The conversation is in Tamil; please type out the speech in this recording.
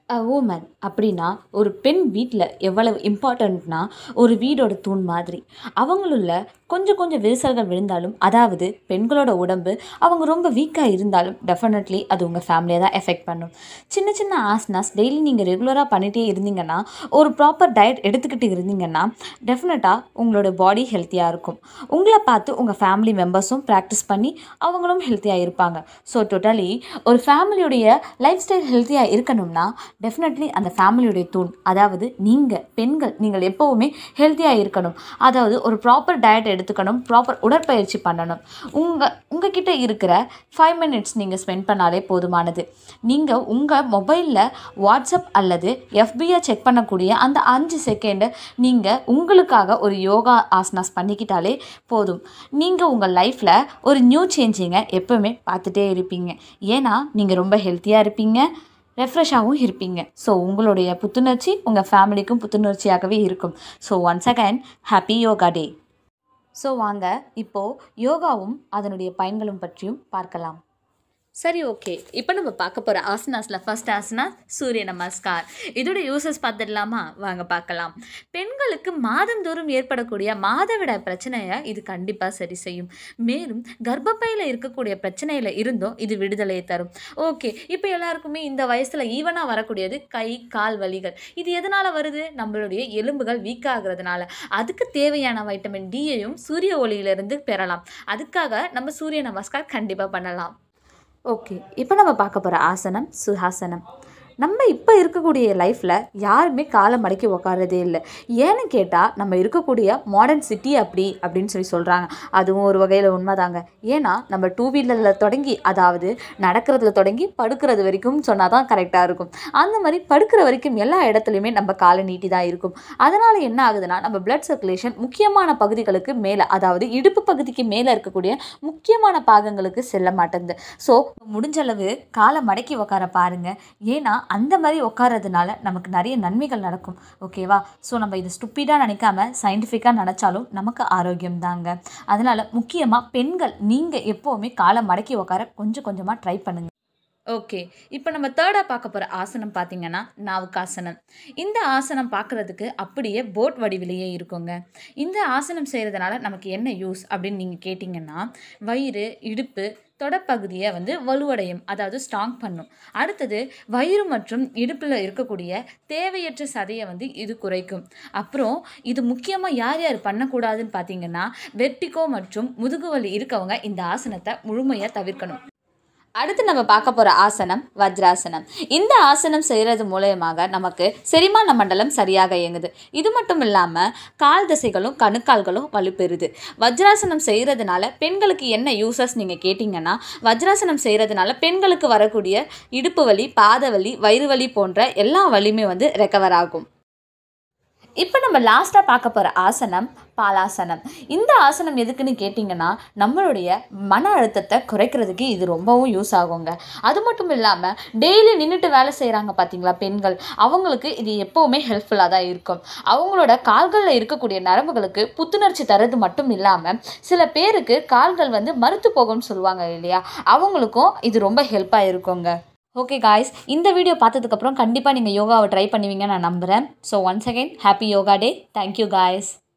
அ உமன் அப்படின்னா ஒரு பெண் வீட்டில் எவ்வளவு இம்பார்ட்டண்ட்னா ஒரு வீடோட தூண் மாதிரி அவங்களுள்ள கொஞ்சம் கொஞ்சம் விரிசல்கள் விழுந்தாலும் அதாவது பெண்களோட உடம்பு அவங்க ரொம்ப வீக்காக இருந்தாலும் டெஃபினெட்லி அது உங்கள் ஃபேமிலியை தான் எஃபெக்ட் பண்ணும் சின்ன சின்ன ஆஸ்னாஸ் டெய்லி நீங்கள் ரெகுலராக பண்ணிகிட்டே இருந்தீங்கன்னா ஒரு ப்ராப்பர் டயட் எடுத்துக்கிட்டு இருந்தீங்கன்னா டெஃபினட்டாக உங்களோட பாடி ஹெல்த்தியாக இருக்கும் உங்களை பார்த்து உங்கள் ஃபேமிலி மெம்பர்ஸும் ப்ராக்டிஸ் பண்ணி அவங்களும் ஹெல்த்தியாக இருப்பாங்க ஸோ டோட்டலி ஒரு ஃபேமிலியுடைய லைஃப் ஸ்டைல் ஹெல்த்தியாக இருக்கணும்னா டெஃபினெட்லி அந்த ஃபேமிலியுடைய தூண் அதாவது நீங்கள் பெண்கள் நீங்கள் எப்போவுமே ஹெல்த்தியாக இருக்கணும் அதாவது ஒரு ப்ராப்பர் டயட் எடுத்துக்கணும் ப்ராப்பர் உடற்பயிற்சி பண்ணணும் உங்கள் உங்ககிட்ட இருக்கிற ஃபைவ் மினிட்ஸ் நீங்கள் ஸ்பெண்ட் பண்ணாலே போதுமானது நீங்கள் உங்கள் மொபைலில் வாட்ஸ்அப் அல்லது எஃபியை செக் பண்ணக்கூடிய அந்த அஞ்சு செகண்டு நீங்கள் உங்களுக்காக ஒரு யோகா ஆசனாஸ் பண்ணிக்கிட்டாலே போதும் நீங்கள் உங்கள் லைஃப்பில் ஒரு நியூ சேஞ்சிங்கை எப்போவுமே பார்த்துட்டே இருப்பீங்க ஏன்னா நீங்கள் ரொம்ப ஹெல்த்தியாக இருப்பீங்க ரெஃப்ரெஷ்ஷாகவும் இருப்பீங்க ஸோ உங்களுடைய புத்துணர்ச்சி உங்கள் ஃபேமிலிக்கும் புத்துணர்ச்சியாகவே இருக்கும் so once again happy yoga day so வாங்க இப்போது யோகாவும் அதனுடைய பயன்களும் பற்றியும் பார்க்கலாம் சரி ஓகே இப்போ நம்ம பார்க்க போகிற ஆசனாஸில் ஃபர்ஸ்ட் ஆசனா சூரிய நமஸ்கார் இதோட யூசஸ் பார்த்துடலாமா வாங்க பார்க்கலாம் பெண்களுக்கு மாதந்தோறும் ஏற்படக்கூடிய மாதவிடாய் பிரச்சனையை இது கண்டிப்பாக சரி செய்யும் மேலும் கர்ப்பப்பையில் இருக்கக்கூடிய பிரச்சனையில் இருந்தும் இது விடுதலையை தரும் ஓகே இப்போ எல்லாருக்குமே இந்த வயசில் ஈவனாக வரக்கூடியது கை கால் வலிகள் இது எதனால் வருது நம்மளுடைய எலும்புகள் வீக் ஆகுறதுனால அதுக்கு தேவையான வைட்டமின் டியையும் சூரிய ஒளியிலிருந்து பெறலாம் அதுக்காக நம்ம சூரிய நமஸ்கார் கண்டிப்பாக பண்ணலாம் ஓகே இப்போ நம்ம பார்க்க போகிற ஆசனம் சுஹாசனம் நம்ம இப்போ இருக்கக்கூடிய லைஃப்பில் யாருமே காலை மடக்கி உக்காரதே இல்லை ஏன்னு கேட்டால் நம்ம இருக்கக்கூடிய மாடர்ன் சிட்டி அப்படி அப்படின்னு சொல்லி சொல்கிறாங்க அதுவும் ஒரு வகையில் உண்மைதாங்க ஏன்னா நம்ம டூ வீலரில் தொடங்கி அதாவது நடக்கிறதுல தொடங்கி படுக்கிறது வரைக்கும் சொன்னால் தான் கரெக்டாக இருக்கும் அந்த மாதிரி படுக்கிற வரைக்கும் எல்லா இடத்துலையுமே நம்ம காலை நீட்டி தான் இருக்கும் அதனால் என்ன ஆகுதுன்னா நம்ம பிளட் சர்க்குலேஷன் முக்கியமான பகுதிகளுக்கு மேலே அதாவது இடுப்பு பகுதிக்கு மேலே இருக்கக்கூடிய முக்கியமான பாகங்களுக்கு செல்ல மாட்டேங்குது ஸோ முடிஞ்ச அளவு காலை மடக்கி உட்கார பாருங்க ஏன்னா அந்த மாதிரி உட்காரதுனால நமக்கு நிறைய நன்மைகள் நடக்கும் ஓகேவா ஸோ நம்ம இது ஸ்டுப்பிடாக நினைக்காம சயின்டிஃபிக்காக நினச்சாலும் நமக்கு ஆரோக்கியம் தாங்க அதனால் முக்கியமாக பெண்கள் நீங்கள் எப்போவுமே காலை மடக்கி உட்கார கொஞ்சம் கொஞ்சமாக ட்ரை பண்ணுங்க ஓகே இப்போ நம்ம தேர்டாக பார்க்க போகிற ஆசனம் பார்த்தீங்கன்னா நாவுக்காசனம் இந்த ஆசனம் பார்க்குறதுக்கு அப்படியே போட் வடிவிலேயே இருக்குங்க இந்த ஆசனம் செய்கிறதுனால நமக்கு என்ன யூஸ் அப்படின்னு நீங்கள் கேட்டிங்கன்னா வயிறு இடுப்பு தொடப்பகுதியை வந்து வலுவடையும் அதாவது ஸ்ட்ராங் பண்ணும் அடுத்தது வயிறு மற்றும் இடுப்பில் இருக்கக்கூடிய தேவையற்ற சதையை வந்து இது குறைக்கும் அப்புறம் இது முக்கியமாக யார் யார் பண்ணக்கூடாதுன்னு பார்த்தீங்கன்னா வெர்டிகோ மற்றும் முதுகுவலி இருக்கவங்க இந்த ஆசனத்தை முழுமையாக தவிர்க்கணும் அடுத்து நம்ம பார்க்க போகிற ஆசனம் வஜ்ராசனம் இந்த ஆசனம் செய்கிறது மூலயமாக நமக்கு செரிமான மண்டலம் சரியாக இயங்குது இது மட்டும் இல்லாமல் கால் தசைகளும் கணுக்கால்களும் வலுப்பெறுது வஜ்ராசனம் செய்கிறதுனால பெண்களுக்கு என்ன யூசஸ் நீங்கள் கேட்டிங்கன்னா வஜ்ராசனம் செய்கிறதுனால பெண்களுக்கு வரக்கூடிய இடுப்பு வலி பாத வலி வயிறு வலி போன்ற எல்லா வலியுமே வந்து ரெக்கவர் ஆகும் இப்போ நம்ம லாஸ்ட்டாக பார்க்க போகிற ஆசனம் பாலாசனம் இந்த ஆசனம் எதுக்குன்னு கேட்டிங்கன்னா நம்மளுடைய மன அழுத்தத்தை குறைக்கிறதுக்கு இது ரொம்பவும் யூஸ் ஆகுங்க அது மட்டும் இல்லாமல் டெய்லி நின்றுட்டு வேலை செய்கிறாங்க பார்த்தீங்களா பெண்கள் அவங்களுக்கு இது எப்போவுமே ஹெல்ப்ஃபுல்லாக தான் இருக்கும் அவங்களோட கால்களில் இருக்கக்கூடிய நரம்புகளுக்கு புத்துணர்ச்சி தரது மட்டும் இல்லாமல் சில பேருக்கு கால்கள் வந்து மறுத்து போகும்னு சொல்லுவாங்க இல்லையா அவங்களுக்கும் இது ரொம்ப ஹெல்ப்பாக இருக்குங்க ஓகே காய்ஸ் இந்த வீடியோ பார்த்ததுக்கப்புறம் கண்டிப்பாக நீங்கள் யோகாவை ட்ரை பண்ணுவீங்கன்னு நான் நம்புகிறேன் so once again happy yoga day thank you guys